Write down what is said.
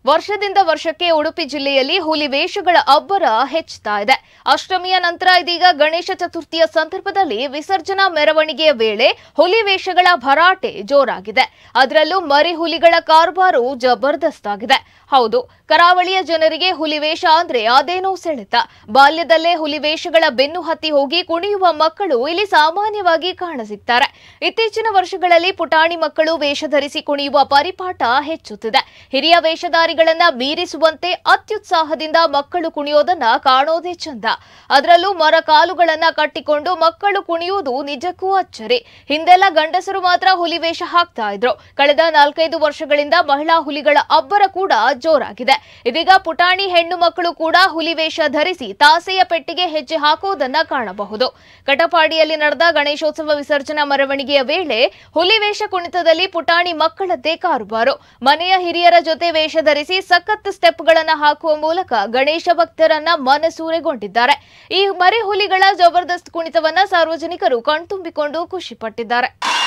ವರ್ಷದಿಂದ ವರ್ಷಕ್ಕೆ ಉಡುಪಿ ಜಿಲ್ಲೆಯಲ್ಲಿ ಹುಲಿ ವೇಷಗಳ ಅಬ್ಬರ ಹೆಚ್ಚುತ್ತಾ ಇದೆ ಅಷ್ಟಮಿಯ ನಂತರ ಇದೀಗ ಗಣೇಶ ಚತುರ್ಥಿಯ ಸಂದರ್ಭದಲ್ಲಿ ವಿಸರ್ಜನಾ ಮೆರವಣಿಗೆಯ ವೇಳೆ ಹುಲಿ ವೇಷಗಳ ಭರಾಟೆ ಜೋರಾಗಿದೆ ಅದರಲ್ಲೂ ಮರಿ ಹುಲಿಗಳ ಕಾರುಬಾರು ಜಬರ್ದಸ್ತ್ ಆಗಿದೆ ಹೌದು ಕರಾವಳಿಯ ಜನರಿಗೆ ಹುಲಿವೇಷ ಅಂದ್ರೆ ಅದೇನೋ ಸೆಳೆತ ಬಾಲ್ಯದಲ್ಲೇ ಹುಲಿವೇಷಗಳ ಬೆನ್ನು ಹತ್ತಿ ಹೋಗಿ ಕುಣಿಯುವ ಮಕ್ಕಳು ಇಲ್ಲಿ ಸಾಮಾನ್ಯವಾಗಿ ಕಾಣಸಿಗ್ತಾರೆ ಇತ್ತೀಚಿನ ವರ್ಷಗಳಲ್ಲಿ ಪುಟಾಣಿ ಮಕ್ಕಳು ವೇಷ ಧರಿಸಿ ಕುಣಿಯುವ ಪರಿಪಾಠ ಹೆಚ್ಚುತ್ತಿದೆ ಹಿರಿಯ ವೇಷಧಾರಿಗಳನ್ನ ಮೀರಿಸುವಂತೆ ಅತ್ಯುತ್ಸಾಹದಿಂದ ಮಕ್ಕಳು ಕುಣಿಯೋದನ್ನ ಕಾಣೋದೇ ಚಂದ ಅದರಲ್ಲೂ ಮರ ಕಾಲುಗಳನ್ನ ಕಟ್ಟಿಕೊಂಡು ಮಕ್ಕಳು ಕುಣಿಯುವುದು ನಿಜಕ್ಕೂ ಅಚ್ಚರಿ ಹಿಂದೆಲ್ಲ ಗಂಡಸರು ಮಾತ್ರ ಹುಲಿ ವೇಷ ಹಾಕ್ತಾ ಇದ್ರು ಕಳೆದ ನಾಲ್ಕೈದು ವರ್ಷಗಳಿಂದ ಮಹಿಳಾ ಹುಲಿಗಳ ಅಬ್ಬರ ಕೂಡ ಜೋರಾಗಿದೆ ಇದೀಗ ಪುಟಾಣಿ ಹೆಣ್ಣು ಮಕ್ಕಳು ಕೂಡ ಹುಲಿ ವೇಷ ಧರಿಸಿ ತಾಸೆಯ ಪೆಟ್ಟಿಗೆ ಹೆಜ್ಜೆ ಹಾಕುವುದನ್ನ ಕಾಣಬಹುದು ಕಟಪಾಡಿಯಲ್ಲಿ ನಡೆದ ಗಣೇಶೋತ್ಸವ ವಿಸರ್ಜನಾ ಮೆರವಣಿಗೆಯ ವೇಳೆ ಹುಲಿ ವೇಷ ಕುಣಿತದಲ್ಲಿ ಪುಟಾಣಿ ಮಕ್ಕಳದ್ದೇ ಕಾರುಬಾರು ಮನೆಯ ಹಿರಿಯರ ಜೊತೆ ವೇಷ ಧರಿಸಿ ಸಖತ್ ಸ್ಟೆಪ್ಗಳನ್ನ ಹಾಕುವ ಮೂಲಕ ಗಣೇಶ ಭಕ್ತರನ್ನ ಮನಸೂರೆಗೊಂಡಿದ್ದಾರೆ ಈ ಮರಿ ಹುಲಿಗಳ ಜಬರ್ದಸ್ತ್ ಕುಣಿತವನ್ನ ಸಾರ್ವಜನಿಕರು ಕಣ್ತುಂಬಿಕೊಂಡು ಖುಷಿಪಟ್ಟಿದ್ದಾರೆ